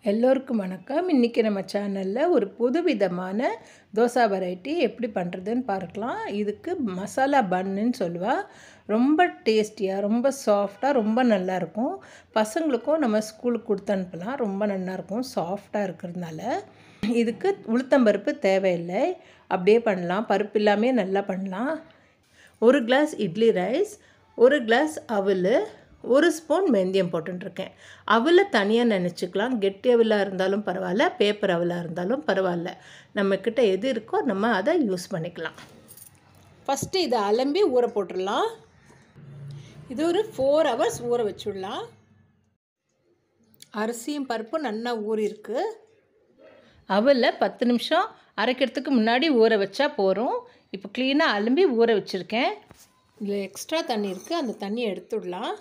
எல்லோருக்கும் வணக்கம் இன்றைக்கி நம்ம சேனலில் ஒரு புதுவிதமான தோசை வெரைட்டி எப்படி பண்ணுறதுன்னு பார்க்கலாம் இதுக்கு மசாலா பன்னுன்னு சொல்லுவா ரொம்ப டேஸ்டியாக ரொம்ப சாஃப்டாக ரொம்ப நல்லாயிருக்கும் பசங்களுக்கும் நம்ம ஸ்கூலுக்கு கொடுத்து அனுப்பலாம் ரொம்ப நல்லாயிருக்கும் சாஃப்டாக இருக்கிறதுனால இதுக்கு உளுத்தம்பருப்பு தேவையில்லை அப்படியே பண்ணலாம் பருப்பு இல்லாமே நல்லா பண்ணலாம் ஒரு கிளாஸ் இட்லி ரைஸ் ஒரு கிளாஸ் அவல் ஒரு ஸ்பூன் வெந்தயம் போட்டுருக்கேன் அவலை தனியாக நினச்சிக்கலாம் கெட்டி அவலாக இருந்தாலும் பரவாயில்ல பேப்பர் அவலாக இருந்தாலும் பரவாயில்ல நம்மக்கிட்ட எது இருக்கோ நம்ம அதை யூஸ் பண்ணிக்கலாம் ஃபஸ்ட்டு இதை அலம்பி ஊற போட்டுடலாம் இது ஒரு ஃபோர் ஹவர்ஸ் ஊற வச்சுடலாம் அரிசியும் பருப்பும் நல்லா ஊறிருக்கு அவலை பத்து நிமிஷம் அரைக்கிறதுக்கு முன்னாடி ஊற வச்சா போகிறோம் இப்போ க்ளீனாக அலம்பி ஊற வச்சுருக்கேன் இதில் எக்ஸ்ட்ரா தண்ணி இருக்குது அந்த தண்ணியை எடுத்துடலாம்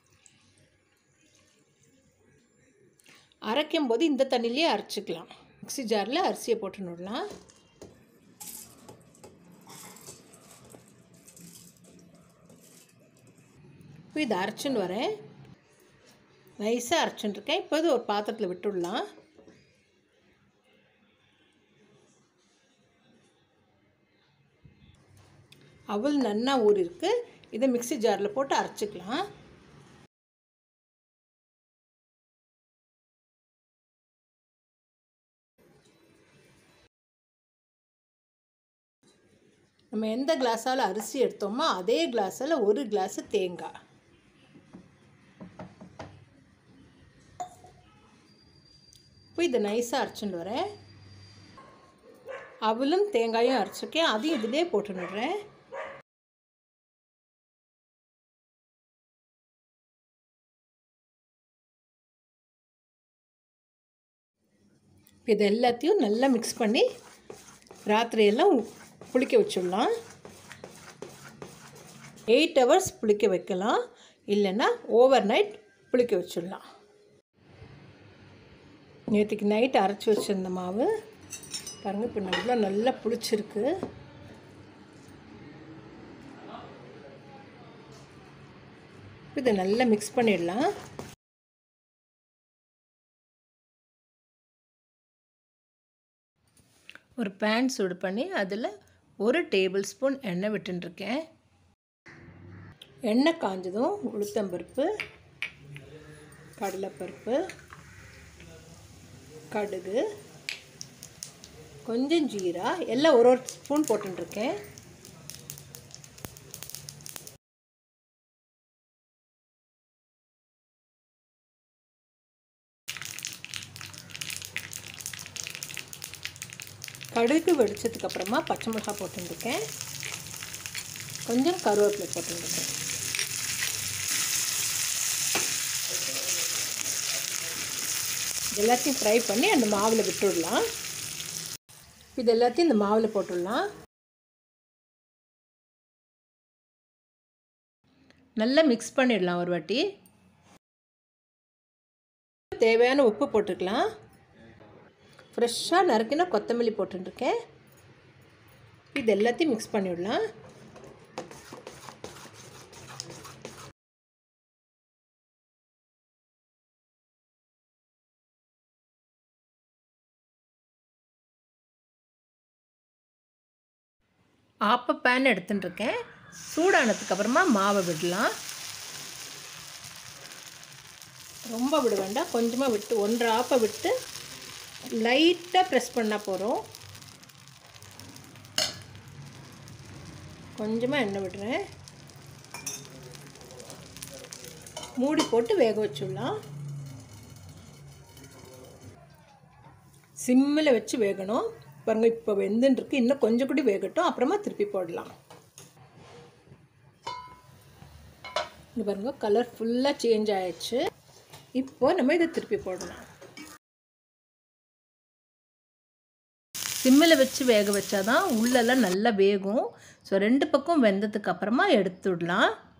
அரைக்கும் போது இந்த தண்ணியிலே அரைச்சிக்கலாம் மிக்ஸி ஜாரில் அரிசியை போட்டு விடலாம் இப்போ இதை அரைச்சின்னு வரேன் நைஸாக அரைச்சின்னு இருக்கேன் இப்போ இது ஒரு பாத்திரத்தில் விட்டுடலாம் அவள் நன்னா ஊறிருக்கு இதை மிக்ஸி ஜாரில் போட்டு அரைச்சிக்கலாம் நம்ம எந்த கிளாஸால் அரிசி எடுத்தோமோ அதே கிளாஸில் ஒரு கிளாஸு தேங்காய் இப்போ இதை நைஸாக அரைச்சிட்டு வரேன் அவளும் தேங்காயும் அரைச்சிருக்கேன் அதையும் இதிலே போட்டுன்னுடுறேன் இது எல்லாத்தையும் நல்லா மிக்ஸ் பண்ணி ராத்திரியெல்லாம் புளிக்க வச்சிடலாம் எயிட் ஹவர்ஸ் புளிக்க வைக்கலாம் இல்லைன்னா ஓவர் நைட் புளிக்க வச்சிடலாம் நேற்றுக்கு நைட் அரைச்சி வச்சுருந்த மாவு பாருங்கள் இப்போ நல்லா நல்லா புளிச்சிருக்கு இதை நல்லா மிக்ஸ் பண்ணிடலாம் ஒரு பேன் சூடு பண்ணி அதில் ஒரு டேபிள் ஸ்பூன் எண்ணெய் விட்டுருக்கேன் எண்ணெய் காஞ்சதும் உளுத்தம்பருப்பு கடலைப்பருப்பு கடுகு கொஞ்சம் ஜீரா எல்லாம் ஒரு ஒரு ஸ்பூன் போட்டுருக்கேன் கடுகு வெடிச்சதுக்கப்புறமா பச்சை மிளகா போட்டுருக்கேன் கொஞ்சம் கருவேப்பிலை போட்டுருக்கேன் எல்லாத்தையும் ஃப்ரை பண்ணி அந்த மாவில் விட்டுடலாம் இது எல்லாத்தையும் இந்த மாவில் போட்டுடலாம் நல்லா மிக்ஸ் பண்ணிடலாம் ஒரு வாட்டி தேவையான உப்பு போட்டுக்கலாம் ஃப்ரெஷ்ஷாக நறுக்கினா கொத்தமல்லி போட்டுருக்கேன் இது எல்லாத்தையும் மிக்ஸ் பண்ணிவிடலாம் ஆப்ப பேன் எடுத்துட்டுருக்கேன் சூடானதுக்கப்புறமா மாவை விடலாம் ரொம்ப விட வேண்டாம் கொஞ்சமாக விட்டு ஒன்றரை ஆப்பை விட்டு லைட்டாக ப்ரெஸ் பண்ணால் போகிறோம் கொஞ்சமாக எண்ணெய் விடுறேன் மூடி போட்டு வேக வச்சுடலாம் சிம்மில் வச்சு வேகணும் பாருங்கள் இப்போ வெந்துட்டுருக்கு இன்னும் கொஞ்சம் கூட வேகட்டும் அப்புறமா திருப்பி போடலாம் இங்கே பாருங்கள் கலர் ஃபுல்லாக சேஞ்ச் ஆயிடுச்சு இப்போ நம்ம இதை திருப்பி போடலாம் சிம்மில் வச்சு வேக வச்சா தான் உள்ளெல்லாம் நல்லா வேகும் ஸோ ரெண்டு பக்கம் வெந்ததுக்கு அப்புறமா எடுத்துடலாம்